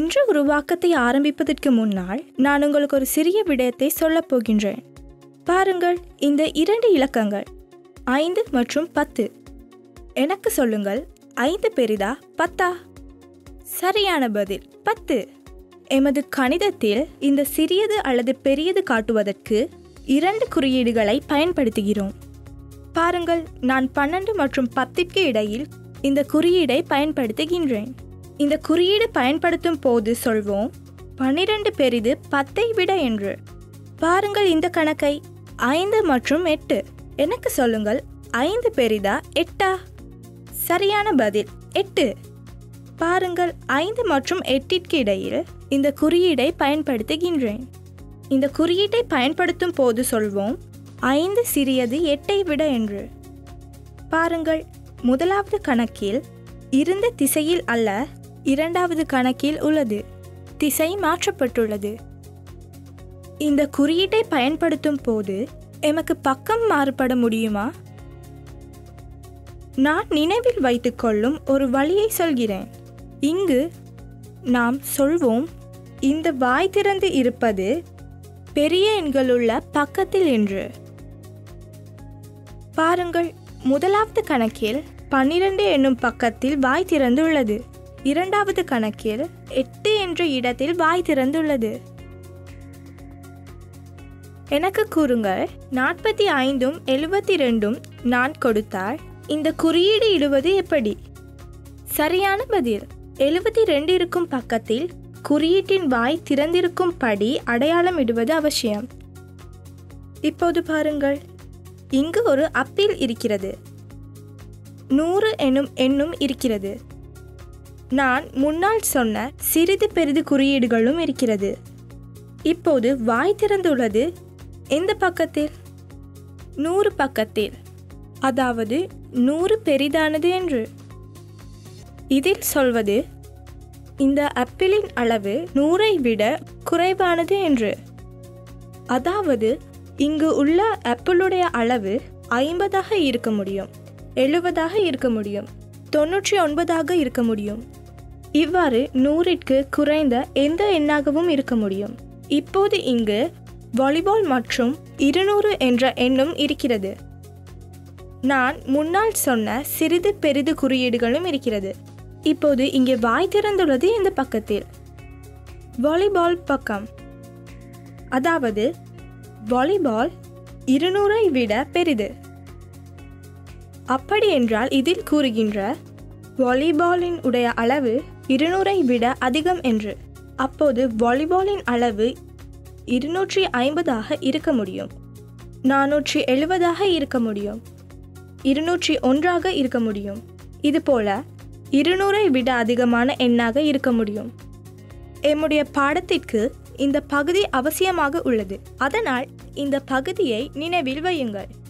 இன்று உருவாக்கத்தை ஆரம்பிப்பதற்கு முன்னால் நான் உங்களுக்கு ஒரு சிறிய விடயத்தை சொல்லப் போகின்றேன் பாருங்கள் இந்த இரண்டு இலக்கங்கள் ஐந்து மற்றும் பத்து எனக்கு சொல்லுங்கள் ஐந்து பெரிதா பத்தா சரியான பதில் பத்து எமது கணிதத்தில் இந்த சிறியது அல்லது பெரியது காட்டுவதற்கு இரண்டு குறியீடுகளை பயன்படுத்துகிறோம் பாருங்கள் நான் பன்னெண்டு மற்றும் பத்திற்கு இடையில் இந்த குறியீடை பயன்படுத்துகின்றேன் இந்த குறியீடு பயன்படுத்தும் போது சொல்வோம் பன்னிரண்டு பெரிது பத்தை விட என்று பாருங்கள் இந்த கணக்கை ஐந்து மற்றும் எட்டு எனக்கு சொல்லுங்கள் ஐந்து பெரிதா எட்டா சரியான பதில் எட்டு பாருங்கள் ஐந்து மற்றும் எட்டிற்கு இடையில் இந்த குறியீடை பயன்படுத்துகின்றேன் இந்த குறியீட்டை பயன்படுத்தும் போது சொல்வோம் ஐந்து சிறியது எட்டை விட என்று பாருங்கள் முதலாவது கணக்கில் இருந்த திசையில் அல்ல இரண்டாவது கணக்கில் உள்ளது திசை மாற்றப்பட்டுள்ளது இந்த குறியீட்டை பயன்படுத்தும் போது எமக்கு பக்கம் மாறுபட முடியுமா நான் நினைவில் வைத்துக்கொள்ளும் ஒரு வழியை சொல்கிறேன் இங்கு நாம் சொல்வோம் இந்த வாய் திறந்து இருப்பது பெரிய எண்களுள்ள பக்கத்தில் என்று பாருங்கள் முதலாவது கணக்கில் பன்னிரண்டு என்னும் பக்கத்தில் வாய் திறந்துள்ளது இரண்டாவது கணக்கில் எட்டு என்ற இடத்தில் வாய் திறந்துள்ளது எனக்கு கூறுங்கள் நாற்பத்தி ஐந்தும் எழுபத்தி ரெண்டும் நான் கொடுத்தால் இந்த குறியீடு இடுவது எப்படி சரியான பதில் எழுபத்தி ரெண்டு இருக்கும் பக்கத்தில் குறியீட்டின் வாய் திறந்திருக்கும் படி அடையாளம் இடுவது அவசியம் இப்போது பாருங்கள் இங்கு ஒரு அப்பில் இருக்கிறது நூறு எனும் எண்ணும் இருக்கிறது நான் முன்னால் சொன்ன சிறிது பெரிது குறியீடுகளும் இருக்கிறது இப்போது வாய் திறந்துள்ளது எந்த பக்கத்தில் நூறு பக்கத்தில் அதாவது நூறு பெரிதானது என்று இதில் சொல்வது இந்த அப்பிளின் அளவு நூறை விட குறைவானது என்று அதாவது இங்கு உள்ள ஆப்பிளுடைய அளவு ஐம்பதாக இருக்க முடியும் எழுபதாக இருக்க முடியும் தொண்ணூற்றி ஒன்பதாக இருக்க முடியும் இவ்வாறு நூறிற்கு குறைந்த எந்த எண்ணாகவும் இருக்க முடியும் இப்போது இங்கு வாலிபால் மற்றும் இருநூறு என்ற எண்ணும் இருக்கிறது நான் முன்னால் சொன்ன சிறிது பெரிது குறியீடுகளும் இருக்கிறது இப்போது இங்கே வாய் திறந்துள்ளது இந்த பக்கத்தில் வாலிபால் பக்கம் அதாவது வாலிபால் இருநூறை விட பெரிது அப்படி என்றால் இதில் கூறுகின்ற வாலிபாலின் உடைய அளவு இருநூறை விட அதிகம் என்று அப்போது வாலிபாலின் அளவு இருநூற்றி ஐம்பதாக இருக்க முடியும் நானூற்றி எழுபதாக இருக்க முடியும் இருநூற்றி ஒன்றாக இருக்க முடியும் இதுபோல இருநூறை விட அதிகமான எண்ணாக இருக்க முடியும் எம்முடைய பாடத்திற்கு இந்த பகுதி அவசியமாக உள்ளது அதனால் இந்த பகுதியை நினைவில் வையுங்கள்